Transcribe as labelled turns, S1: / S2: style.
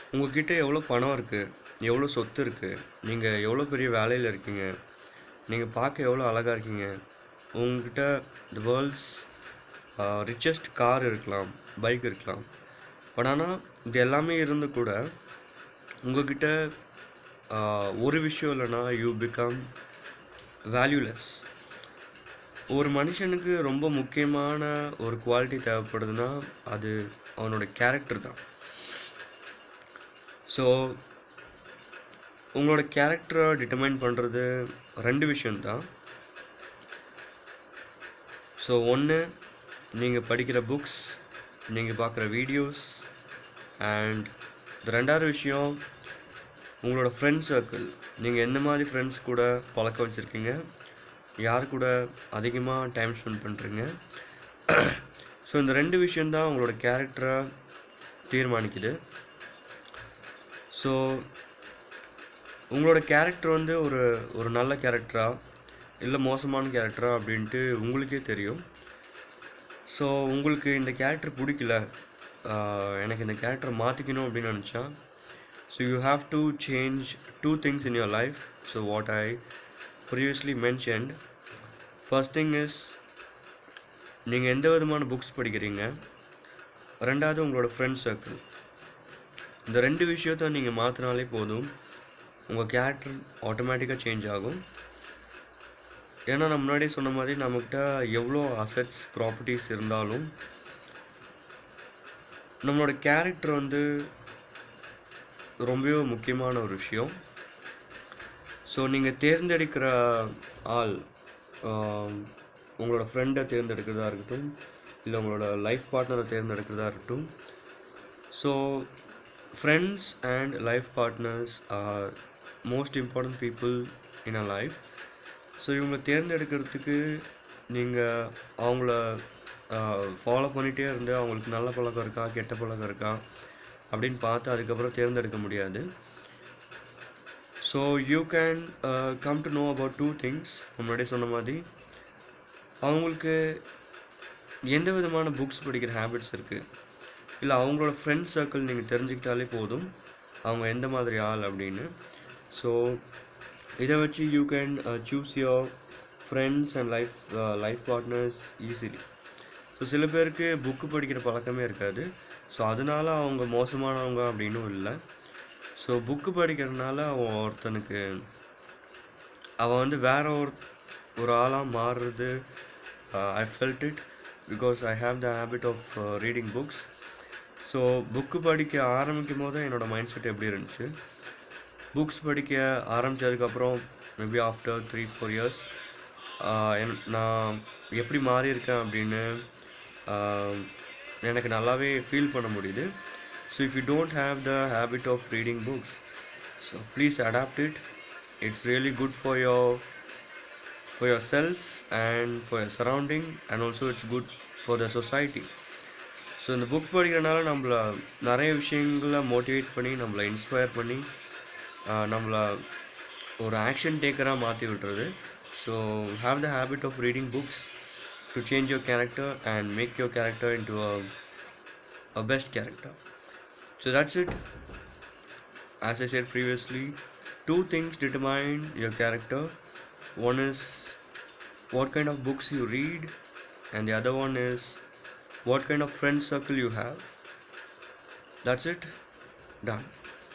S1: உங்ககிட்ட எவ்வளோ பணம் இருக்குது எவ்வளோ சொத்து இருக்குது நீங்கள் எவ்வளோ பெரிய வேலையில் இருக்கீங்க நீங்கள் பார்க்க எவ்வளோ அழகாக இருக்கீங்க உங்ககிட்ட த வேர்ல்ட்ஸ் ரிச்சஸ்ட் கார் இருக்கலாம் பைக் இருக்கலாம் பட் ஆனால் இது எல்லாமே இருந்து கூட உங்ககிட்ட ஆஹ், ஒரு விஷயம் இல்லைன்னா யூ பிகம் வேல்யூலெஸ் ஒரு மனுஷனுக்கு ரொம்ப முக்கியமான ஒரு குவாலிட்டி தேவைப்படுதுன்னா அது அவனோட கேரக்டர் தான் ஸோ உங்களோட கேரக்டரை டிட்டர்மைன் பண்ணுறது ரெண்டு விஷயம்தான் ஸோ ஒன்று நீங்கள் படிக்கிற புக்ஸ் நீங்கள் பார்க்குற வீடியோஸ் அண்ட் ரெண்டாவது விஷயம் உங்களோட ஃப்ரெண்ட் சர்க்கிள் நீங்கள் எந்த மாதிரி ஃப்ரெண்ட்ஸ் கூட பழக்கம் வச்சுருக்கீங்க யார் கூட அதிகமாக டைம் ஸ்பெண்ட் பண்ணுறீங்க ஸோ இந்த ரெண்டு விஷயந்தான் உங்களோட கேரக்டரை தீர்மானிக்குது ஸோ உங்களோட கேரக்டர் வந்து ஒரு ஒரு நல்ல கேரக்டரா இல்லை மோசமான கேரக்டரா அப்படின்ட்டு உங்களுக்கே தெரியும் ஸோ உங்களுக்கு இந்த கேரக்டர் பிடிக்கல ஆஹ் எனக்கு இந்த கேரக்டரை மாற்றிக்கணும் அப்படின்னு நினச்சா so you have to change two things in your life so what I previously mentioned first thing is நீங்கள் எந்த விதமான புக்ஸ் படிக்கிறீங்க ரெண்டாவது உங்களோட ஃப்ரெண்ட் சர்க்கிள் இந்த ரெண்டு விஷயத்த நீங்கள் மாற்றினாலே போதும் உங்கள் கேரக்டர் ஆட்டோமேட்டிக்காக சேஞ்ச் ஆகும் ஏன்னா நான் முன்னாடியே சொன்ன மாதிரி நம்மக்கிட்ட எவ்வளோ அசட்ஸ் ப்ராப்பர்ட்டிஸ் இருந்தாலும் நம்மளோட கேரக்டர் வந்து ரொம்பவே முக்கியமான ஒரு விஷயம் ஸோ நீங்கள் தேர்ந்தெடுக்கிற ஆள் ஆம், உங்களோட ஃப்ரெண்டை தேர்ந்தெடுக்கிறதா இருக்கட்டும் இல்லை உங்களோட லைஃப் பார்ட்னரை தேர்ந்தெடுக்கிறதா இருக்கட்டும் so friends and life partners are most important people in a life so இவங்க தேர்ந்தெடுக்கிறதுக்கு நீங்கள் அவங்கள ஃபாலோ பண்ணிகிட்டே இருந்து அவங்களுக்கு நல்ல பழக்கம் இருக்கா கெட்ட பழக்கம் இருக்கா அப்படின்னு பார்த்து அதுக்கப்புறம் தேர்ந்தெடுக்க முடியாது so you can come to know about two things முன்னாடியே சொன்ன மாதிரி அவங்களுக்கு எந்த விதமான புக்ஸ் படிக்கிற ஹேபிட்ஸ் இருக்குது இல்லை அவங்களோட ஃப்ரெண்ட் சர்க்கிள் நீங்கள் தெரிஞ்சுக்கிட்டாலே போதும் அவங்க எந்த மாதிரி ஆள் அப்படின்னு ஸோ இதை வச்சு you can choose your friends and life life partners easily so சில பேருக்கு புக்கு படிக்கிற பழக்கமே இருக்காது ஸோ அதனால அவங்க மோசமானவங்க அப்படின்னும் இல்லை ஸோ புக்கு படிக்கிறதுனால அவன் ஒருத்தனுக்கு அவன் வந்து வேற ஒரு ஒரு ஆளாக மாறுறது I felt it because I have the habit of reading books so book படிக்க ஆரம்பிக்கும் போது என்னோடய மைண்ட் செட் எப்படி இருந்துச்சு புக்ஸ் படிக்க ஆரம்பித்ததுக்கப்புறம் maybe after three four years நான் எப்படி மாறியிருக்கேன் அப்படின்னு ஆஹ், எனக்கு நல்லாவே ஃபீல் பண்ண முடியுது so if you don't have the habit of reading books so please adapt it it's really good for your for yourself and for your surrounding and also it's good for the society so இந்த book படிக்கிறனால நம்மள நிறைய விஷயங்களை motivate பண்ணி நம்மளை inspire பண்ணி ஆஹ், நம்மள ஒரு ஆக்ஷன் டேக்கராக மாற்றி விட்டுறது so have the habit of reading books to change your character and make your character into a best character so that's it as I said previously, two things determine your character. One is what kind of books you read, and the other one is what kind of friend circle you have. That's it. Done.